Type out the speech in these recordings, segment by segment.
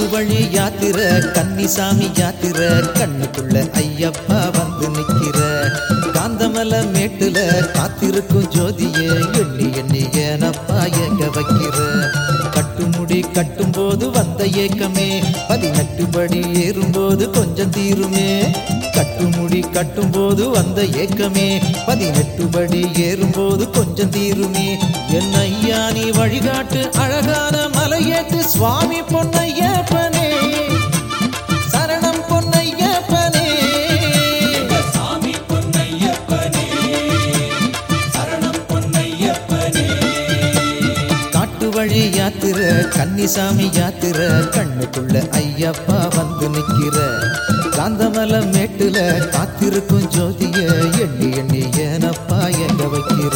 வழி யாத்திர கன்னிசாமி யாத்திர கண்ணுக்குள்ள ஐயப்பா வந்து நிக்கிற காந்தமல மேட்டுல காத்திருக்கும் ஜோதிய எண்ணி எண்ணி ஏனப்பா எங்க வைக்கிற கட்டுமுடி கட்டும் போது வந்த ஏக்கமே பதினெட்டு படி ஏறும்போது கொஞ்சம் தீருமே கட்டுமுடி கட்டும் போது வந்த ஏக்கமே பதினெட்டு படி ஏறும்போது கொஞ்சம் தீருமே என் ஐயா நீ வழிகாட்டு அழகான மலையேத்து சுவாமி பொன்னையப்பனே சரணம் பொன்னையப்பனே சாமி பொன்னையப்பனே சரணம் பொன்னையப்பனே காட்டு வழி யாத்திர கன்னிசாமி யாத்திர கண்ணுக்குள்ள ஐயப்பா வந்து நிக்கிற காந்தமல மேட்டுல காத்திருக்கும் ஜோதிய எண்ணி எண்ணி ஏனப்பா எங்க வைக்கிற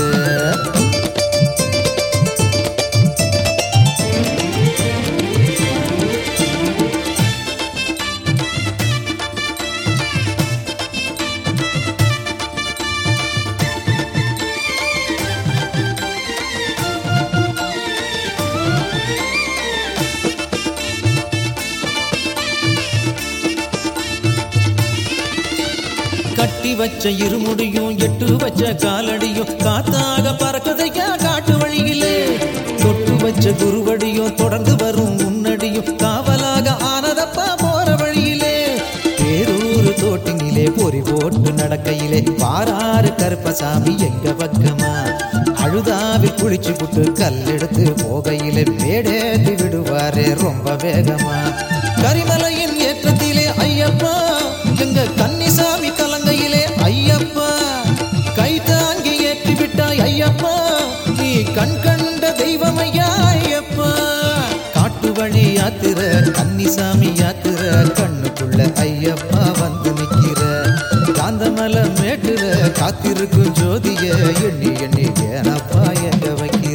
கட்டி வச்ச இருமுடியும் எட்டு வச்ச காலடியும் காத்தாக பறக்கதையா காட்டு வழியிலே தொட்டு வச்ச குருவடியும் தொடர்ந்து வரும் முன்னடியும் காவலாக ஆனதப்பா போற வழியிலே பேரூர் தோட்டினிலே பொறி போட்டு நடக்கையிலே பாராறு கருப்பசாமி எங்க பக்கமா அழுதாவில் குளிச்சு புட்டு கல்லெடுத்து போகையிலே மேடேத்தி விடுவாரே ரொம்ப வேகமா கரிமலையின் ஏற்றத்திலே ஐயப்பா எங்க கன்னிசாமி கலங்கையிலே ஐயப்பா கை தாங்கி ஏற்றி விட்டாய் ஐயப்பா நீ கண் கண்ட தெய்வம் ஐயா ஐயப்பா காட்டு வழி யாத்திர கன்னிசாமி யாத்திர கண்ணுக்குள்ள ஐயப்பா வந்து நிக்கிற காந்தமல மேட்டுல காத்திருக்கும் ஜோதிய எண்ணி எண்ணி ஏனப்பா எங்க வைக்கிற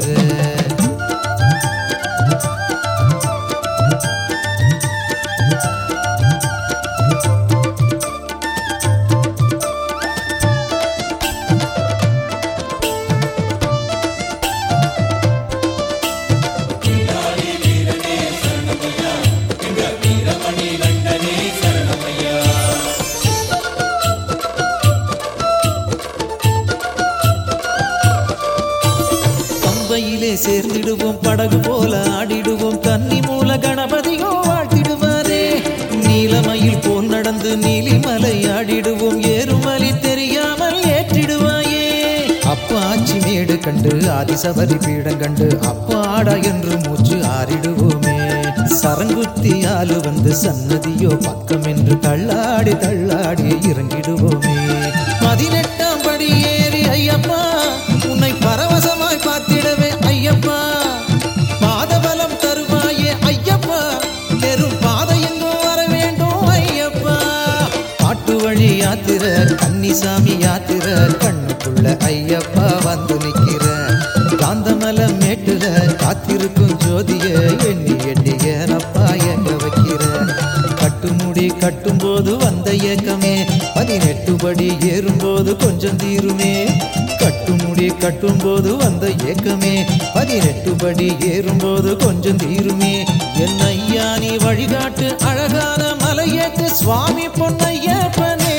பம்பையிலே சேர்ந்திடுவோம் படகு போல ஆடிடுவோம் கன்னி மூல கணபதியோ வாழ்த்திடுவாரே நீலமயில் போல் நடந்து நீலிமலை ஆடிடுவோம் ஏறுமலி தெரியாமல் ஏற்றிடுவாயே அப்பாச்சி மேடு கண்டு ஆதிசபரி பீடம் கண்டு அப்பாடா என்று மூச்சு ஆறிடுவோமே சரங்குத்தி ஆளு வந்து சன்னதியோ பக்கம் என்று தள்ளாடி தள்ளாடி இறங்கிடுவோமே பதினெட்டாம் படி ஏறி ஐயப்பா உன்னை பரவசமாய் பார்த்திடவே ஐயப்பா பாதபலம் தருவாயே ஐயப்பா வெறும் பாதை எங்கோ வர வேண்டும் ஐயப்பா காட்டு வழி யாத்திர கன்னிசாமி யாத்திர கண்ணுக்குள்ள ஐயப்பா வந்து நிக்கிற காந்தமல மேட்டுல காத்திருக்கும் ஜோதிய எண்ணி எண்ணி ஏனப்பா எங்க வைக்கிற கட்டுமுடி கட்டும்போது வந்த ஏக்கமே பதினெட்டு படி ஏறும்போது கொஞ்சம் தீருமே கட்டுமுடி கட்டும்போது வந்த ஏக்கமே பதினெட்டு படி ஏறும்போது கொஞ்சம் தீருமே என் ஐயா நீ வழிகாட்டு அழகான மலையேற்று சுவாமி பொன்னையப்பனே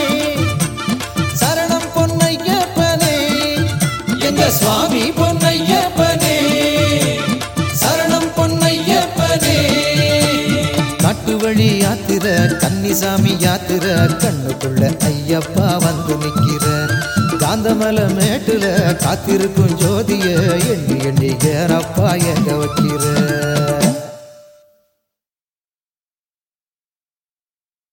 சரணம் பொன்னையப்பனே எங்க சுவாமி பொன்னையப்பனே சரணம் பொன்னையப்பனே காட்டு வழி யாத்திர கன்னிசாமி யாத்திர கண்ணுக்குள்ள ஐயப்பா வந்து நிக்கிற காந்தமல மேட்டுல காத்திருக்கும் ஜோதிய எண்ணி எண்ணி ஏறப்பா எங்க வைக்கிற